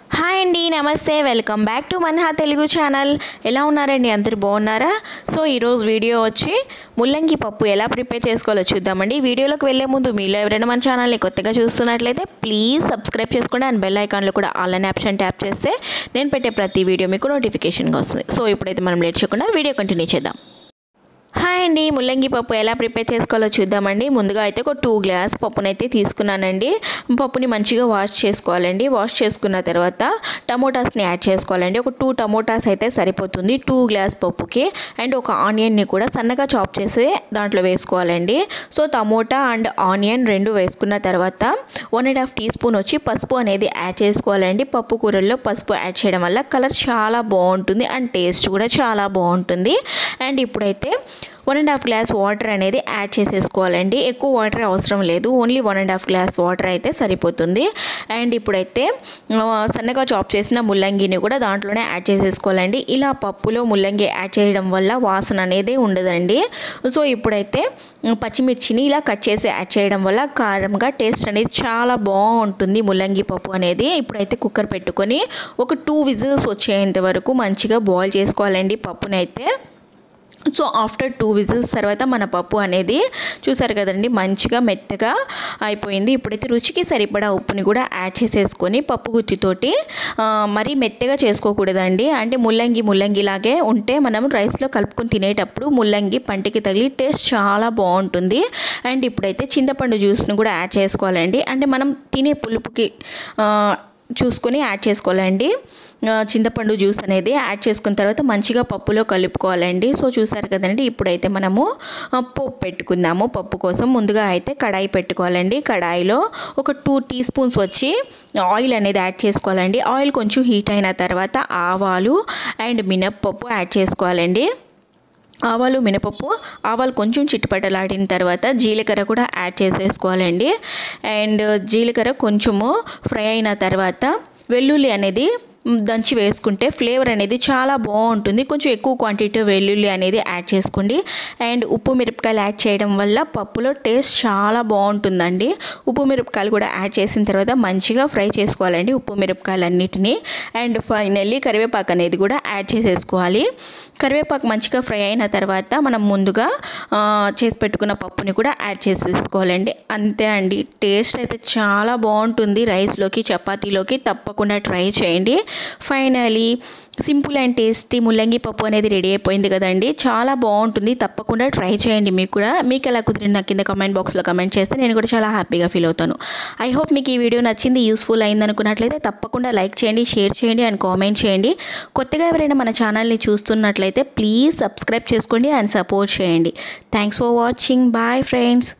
hi అండి నమస్తే welcome back to Manha Telugu channel ఎలా ఉన్నారండి అందరు బాగున్నారా సో ఈరోజు వీడియో వచ్చి ముల్లంగి పప్పు ఎలా ప్రిపేర్ చేసుకోవాలో చూద్దామండి వీడియోలోకి వెళ్ళే ముందు మీలో ఎవరైనా మన ఛానల్ని కొత్తగా చూస్తున్నట్లయితే ప్లీజ్ సబ్స్క్రైబ్ చేసుకోండి అండ్ బెల్ ఐకాన్లో కూడా ఆల్ అనే ఆప్షన్ ట్యాప్ చేస్తే నేను పెట్టే ప్రతి వీడియో మీకు నోటిఫికేషన్గా వస్తుంది సో ఇప్పుడైతే మనం లేట్ చేయకుండా వీడియో కంటిన్యూ చేద్దాం హాయ్ అండి ముల్లంగి పప్పు ఎలా ప్రిపేర్ చేసుకోవాలో చూద్దామండి ముందుగా అయితే ఒక టూ గ్లాస్ పప్పునైతే తీసుకున్నానండి పప్పుని మంచిగా వాష్ చేసుకోవాలండి వాష్ చేసుకున్న తర్వాత టమోటాస్ని యాడ్ చేసుకోవాలండి ఒక టూ టమోటాస్ అయితే సరిపోతుంది టూ గ్లాస్ పప్పుకి అండ్ ఒక ఆనియన్ని కూడా సన్నగా చాప్ చేసి దాంట్లో వేసుకోవాలండి సో టమోటా అండ్ ఆనియన్ రెండు వేసుకున్న తర్వాత one and half teaspoon వచ్చి పసుపు అనేది యాడ్ చేసుకోవాలండి పప్పు కూరల్లో పసుపు యాడ్ చేయడం వల్ల కలర్ చాలా బాగుంటుంది అండ్ టేస్ట్ కూడా చాలా బాగుంటుంది అండ్ ఇప్పుడైతే one and half glass water అనేది యాడ్ చేసేసుకోవాలండి ఎక్కువ వాటర్ అవసరం లేదు only one and half glass water అయితే సరిపోతుంది అండ్ ఇప్పుడైతే ఆ, సన్నగా చాప్ చేసిన ముల్లంగిని కూడా దాంట్లోనే యాడ్ చేసేసుకోవాలండి ఇలా పప్పులో ముల్లంగి యాడ్ చేయడం వల్ల వాసన అనేది ఉండదండి సో ఇప్పుడైతే ఉమ్, పచ్చిమిర్చిని ఇలా కట్ చేసి యాడ్ చేయడం వల్ల కారంగా టేస్ట్ అనేది చాలా బాగుంటుంది ముల్లంగి పప్పు అనేది ఇప్పుడైతే కుక్కర్ పెట్టుకొని ఒక టూ విజిల్స్ వచ్చేంత వరకు మంచిగా బాయిల్ చేసుకోవాలండి పప్పునైతే సో ఆఫ్టర్ టూ విజిల్స్ తర్వాత మన పప్పు అనేది చూసారు కదండి మంచిగా మెత్తగా అయిపోయింది ఇప్పుడైతే రుచికి సరిపడా ఉప్పుని కూడా యాడ్ చేసేసుకొని పప్పు గుత్తితోటి ఆ, మరీ మెత్తగా చేసుకోకూడదండి అంటే ముల్లంగి ముల్లంగిలాగే ఉంటే మనం రైస్లో కలుపుకొని తినేటప్పుడు ముల్లంగి పంటికి తగిలి టేస్ట్ చాలా బాగుంటుంది అండ్ ఇప్పుడైతే చింతపండు జ్యూస్ని కూడా యాడ్ చేసుకోవాలండి అంటే మనం తినే పులుపుకి ఆ, చూసుకొని యాడ్ చేసుకోవాలండి ఆ, చింతపండు జ్యూస్ అనేది యాడ్ చేసుకున్న తర్వాత మంచిగా పప్పులో కలుపుకోవాలండి సో చూసారు కదండి ఇప్పుడైతే మనము ఆ, పోపు పెట్టుకుందాము పప్పు కోసం ముందుగా అయితే కడాయి పెట్టుకోవాలండి కడాయిలో ఒక టూ టీ స్పూన్స్ వచ్చి ఆయిల్ అనేది యాడ్ చేసుకోవాలండి ఆయిల్ కొంచెం హీట్ అయిన తర్వాత ఆవాలు అండ్ మినప్పప్పు యాడ్ చేసుకోవాలండి ఆవాలు మినపప్పు ఆవాలు కొంచెం చిట్టుపట్టలాడిన తర్వాత జీలకర్ర కూడా యాడ్ చేసేసుకోవాలండి అండ్ జీలకర్ర కొంచెము ఫ్రై అయిన తర్వాత వెల్లుల్లి అనేది మ్, దంచి వేసుకుంటే ఫ్లేవర్ అనేది చాలా బాగుంటుంది కొంచెం ఎక్కువ క్వాంటిటీ వెల్లుల్లి అనేది యాడ్ చేసుకోండి అండ్ ఉప్పు మిరపకాయలు యాడ్ చేయడం వల్ల పప్పులో టేస్ట్ చాలా బాగుంటుందండి ఉప్పు మిరపకాయలు కూడా యాడ్ చేసిన తర్వాత మంచిగా ఫ్రై చేసుకోవాలండి ఉప్పు మిరపకాయలు అన్నిటినీ అండ్ ఫైనల్లీ కరివేపాకు అనేది కూడా యాడ్ చేసేసుకోవాలి కరివేపాకు మంచిగా ఫ్రై అయిన తర్వాత మనం ముందుగా ఆ, చేసి పెట్టుకున్న పప్పుని కూడా యాడ్ చేసేసుకోవాలండి అంతే అండి టేస్ట్ అయితే చాలా బాగుంటుంది రైస్లోకి చపాతీలోకి తప్పకుండా ట్రై చేయండి ఫైనలీ సింపుల్ అండ్ టేస్టీ ముల్లంగి పప్పు అనేది రెడీ అయిపోయింది కదండి చాలా బాగుంటుంది తప్పకుండా ట్రై చేయండి మీకు కూడా మీకు ఎలా కుదిరింది నాకు కింద కమెంట్ బాక్స్లో కమెంట్ చేస్తే నేను కూడా చాలా హ్యాపీగా ఫీల్ అవుతాను ఐ హోప్ మీకు ఈ వీడియో నచ్చింది యూస్ఫుల్ అయింది అనుకున్నట్లయితే తప్పకుండా లైక్ చేయండి షేర్ చేయండి అండ్ కామెంట్ చేయండి కొత్తగా ఎవరైనా మన ఛానల్ని చూస్తున్నట్లయితే ప్లీజ్ సబ్స్క్రైబ్ చేసుకోండి అండ్ సపోర్ట్ చేయండి thanks for watching bye friends